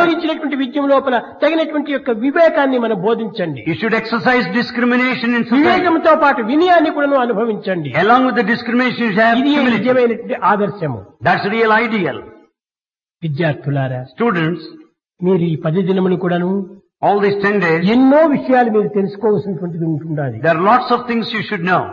ఉపయోగించినటువంటి విద్య లోపల తగినటువంటి యొక్క వివేకాన్ని మనం బోధించండి You should exercise discrimination in society. వివేకంతో పాటు వినయాన్ని కూడా అనుభవించండి Along with the discrimination, you should have ఇది humility. నిజమైనటువంటి ఆదర్శము That's the real ideal. విద్యార్థులారా Students, మీరు ఈ పది దినములు కూడాను all these ten days, ఎన్నో విషయాలు మీరు తెలుసుకోవాల్సినటువంటిది ఉంటుండాలి there are lots of things you should know.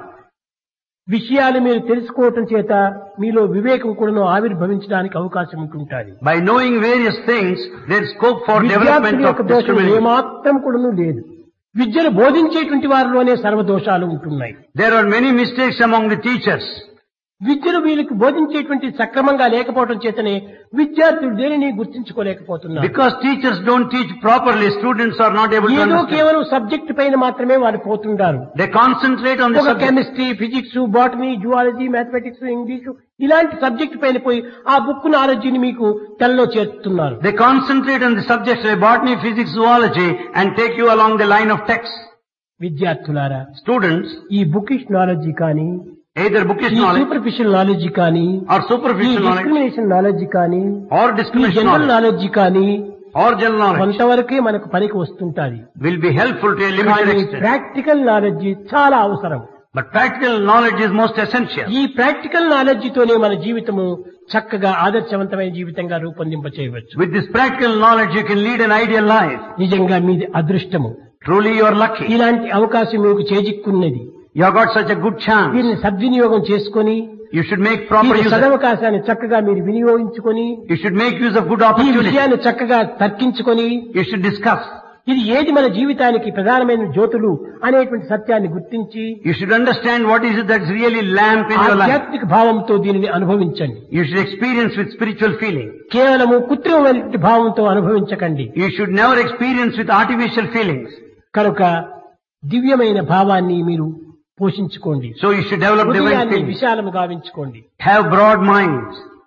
విషయాలు మీరు తెలుసుకోవటం చేత మీలో వివేకం కూడాను ఆవిర్భవించడానికి అవకాశం ఉంటుంటాది By knowing various things, there is scope for development విద్యార్థుల of యొక్క దోషం discrimination. ఏమాత్రం కూడాను లేదు విద్యను బోధించేటువంటి వారిలోనే సర్వదోషాలు ఉంటున్నాయి There are many mistakes among the teachers. విద్యను వీళ్ళకి బోధించేటువంటి సక్రమంగా లేకపోవడం చేతనే విద్యార్థులు దేనిని గుర్తించుకోలేకపోతున్నారు Because teachers don't teach properly, students are not able to ఏదో understand. కేవలం సబ్జెక్ట్ పైన మాత్రమే వారు పోతుంటారు They concentrate on the ఒక subject. Chemistry physics botany zoology mathematics English ఇలాంటి సబ్జెక్ట్ పైన పోయి ఆ బుక్ నాలెడ్జిని మీకు తెల్లో చేస్తున్నారు They concentrate on the subjects like botany, physics, zoology and take you along the line of text. విద్యార్థులారా Students, ఈ బుకిష్ నాలెడ్జి కానీ either bookish ఈ knowledge సూపర్ఫిషియల్ నాలెడ్జి కానీ or ఈ superficial knowledge డిస్క్రిమినేషన్ నాలెడ్జి కానీ or ఈ discrimination general knowledge knowledge కానీ or general knowledge కొంతవరకే మనకు పనికి వస్తుంటాది will be helpful to a limited కానీ extent. ప్రాక్టికల్ నాలెడ్జి చాలా అవసరం But practical knowledge is most essential. ఈ ప్రాక్టికల్ నాలెడ్జ్ తోనే మన జీవితము చక్కగా ఆదర్శవంతమైన జీవితంగా రూపొందింప చేయవచ్చు With this practical knowledge you can lead an ideal life. నిజంగా మీది అదృష్టము Truly you are lucky. ఇలాంటి అవకాశం మీకు చేజిక్కున్నది You have got such a good chance. దీన్ని సద్వినియోగం చేసుకొని You should make proper ఈ use of సదవకాశాన్ని చక్కగా మీరు వినియోగించుకొని You should make use of good ఈ opportunity. విషయాన్ని చక్కగా తర్కించుకొని You should discuss. ఇది ఏది మన జీవితానికి ప్రధానమైన జ్యోతులు అనేటువంటి సత్యాన్ని గుర్తించి You should understand what is it that's really lamp in your life. ఆధ్యాత్మిక భావంతో దీనిని అనుభవించండి You should experience with spiritual feeling. కేవలము కృత్రిమమైనటువంటి భావంతో అనుభవించకండి You should never experience with artificial feelings. కనుక దివ్యమైన భావాన్ని మీరు పోషించుకోండి So you should develop divine హృదయాన్ని feelings. విశాలము గావించుకోండి Have broad minds.